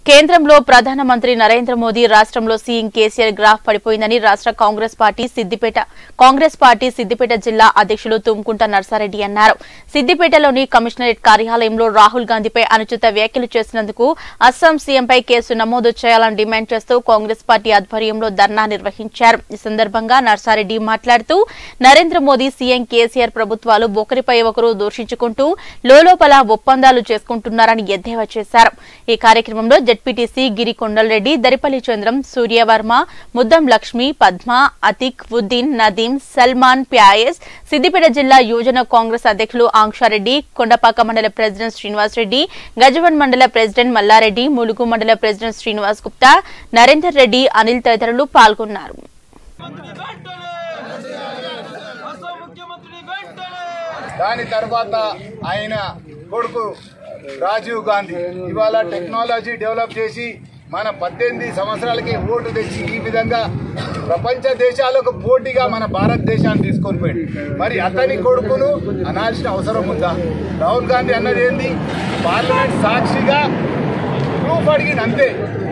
కేంద్రంలో ప్రధానమంత్రి నరేంద్ర మోదీ రాష్ట్రంలో సీఎం కేసీఆర్ గ్రాఫ్ పడిపోయిందని రాష్ట్ర కాంగ్రెస్ పార్టీ సిద్దిపేట కాంగ్రెస్ పార్టీ సిద్దిపేట జిల్లా అధ్యక్షులు తుమ్కుంట నర్సారెడ్డి అన్నారు సిద్దిపేటలోని కమిషనరేట్ కార్యాలయంలో రాహుల్ గాంధీపై అనుచిత వ్యాఖ్యలు చేసినందుకు అస్సాం సీఎంపై కేసు నమోదు చేయాలని డిమాండ్ చేస్తూ కాంగ్రెస్ పార్టీ ఆధ్వర్యంలో ధర్నా నిర్వహించారు ఈ సందర్భంగా నర్సారెడ్డి మాట్లాడుతూ నరేంద్ర మోదీ సీఎం కేసీఆర్ ప్రభుత్వాలు ఒకరిపై ఒకరు దూషించుకుంటూ లోలోపల ఒప్పందాలు చేసుకుంటున్నారని ఎద్దేవా చేశారు ఈ కార్యక్రమంలో జడ్పీటీసీ గిరి కొండలరెడ్డి దరిపల్లి చంద్రం సూర్యవర్మ ముద్దం లక్ష్మి పద్మ అతిక్ ఉద్దీన్ నదీం సల్మాన్ ప్యాయస్ సిద్దిపేట జిల్లా యువజన కాంగ్రెస్ అధ్యక్షులు ఆంక్షారెడ్డి కొండపాక మండల ప్రెసిడెంట్ శ్రీనివాస్ రెడ్డి గజవన్ మండల ప్రెసిడెంట్ మల్లారెడ్డి ములుగు మండల ప్రెసిడెంట్ శ్రీనివాస్ గుప్తా నరేందర్ రెడ్డి అనిల్ తదితరులు పాల్గొన్నారు మంత్రి వెంటనే అసలు ముఖ్యమంత్రి వెంటనే దాని తర్వాత ఆయన కొడుకు రాజీవ్ గాంధీ ఇవాళ టెక్నాలజీ డెవలప్ చేసి మన పద్దెనిమిది సంవత్సరాలకి ఓటు తెచ్చి ఈ విధంగా ప్రపంచ దేశాలకు పోటీగా మన భారతదేశాన్ని తీసుకొని పోయాడు మరి అతని కొడుకును అనాల్సిన అవసరం ఉందా రాహుల్ గాంధీ అన్నది ఏంది పార్లమెంట్ సాక్షిగా ప్రూఫ్ అడిగింది అంతే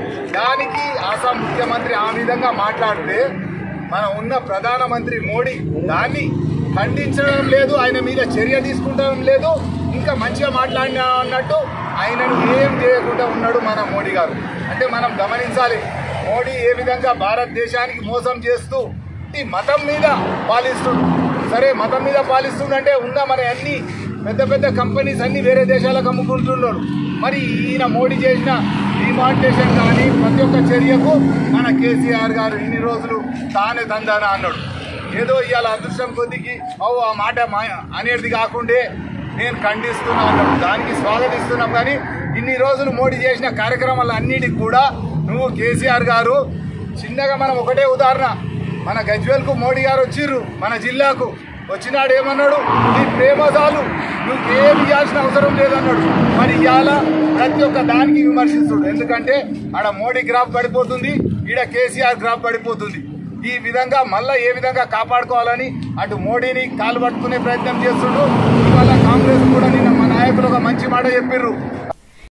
దానికి ఆసాం ముఖ్యమంత్రి ఆ విధంగా మాట్లాడితే మన ఉన్న ప్రధానమంత్రి మోడీ దాన్ని ఖండించడం లేదు ఆయన మీద చర్య తీసుకుంటడం లేదు ఇంకా మంచిగా మాట్లాడినా అన్నట్టు ఆయనను ఏం చేయకుండా ఉన్నాడు మన మోడీ గారు అంటే మనం గమనించాలి మోడీ ఏ విధంగా భారతదేశానికి మోసం చేస్తూ ఈ మతం మీద పాలిస్తుండు సరే మతం మీద పాలిస్తుండంటే ఉన్న మన అన్ని పెద్ద పెద్ద కంపెనీస్ అన్ని వేరే దేశాలకు అమ్ముకుంటున్నారు మరి ఈయన మోడీ చేసిన డిమానిటేషన్ కానీ ప్రతి ఒక్క చర్యకు మన కేసీఆర్ గారు ఇన్ని రోజులు తానే తందానా అన్నాడు ఏదో ఇవాళ అదృష్టం కొద్దికి ఓ ఆ మాట మా అనేది కాకుండే నేను ఖండిస్తున్నా అన్నాడు దానికి స్వాగతిస్తున్నాం కానీ ఇన్ని రోజులు మోడీ చేసిన కార్యక్రమాలు అన్నిటికి కూడా నువ్వు కేసీఆర్ గారు చిన్నగా మనం ఒకటే ఉదాహరణ మన గజ్వేల్కు మోడీ గారు వచ్చిర్రు మన జిల్లాకు వచ్చినాడు ఏమన్నాడు నీ ప్రేమ చాలు నువ్వేమి ఇవ్వాల్సిన అవసరం లేదన్నాడు మరి ఇవాళ ప్రతి ఒక్క దానికి విమర్శిస్తుడు ఎందుకంటే ఆడ మోడీ గ్రాఫ్ పడిపోతుంది ఈడ కేసీఆర్ గ్రాఫ్ పడిపోతుంది ఈ విధంగా మళ్ళా ఏ విధంగా కాపాడుకోవాలని అటు మోడీని కాలు పట్టుకునే ప్రయత్నం చేస్తుండ్రు ఇవాళ కాంగ్రెస్ కూడా నిన్న మా నాయకులు ఒక మంచి మాట చెప్పిర్రు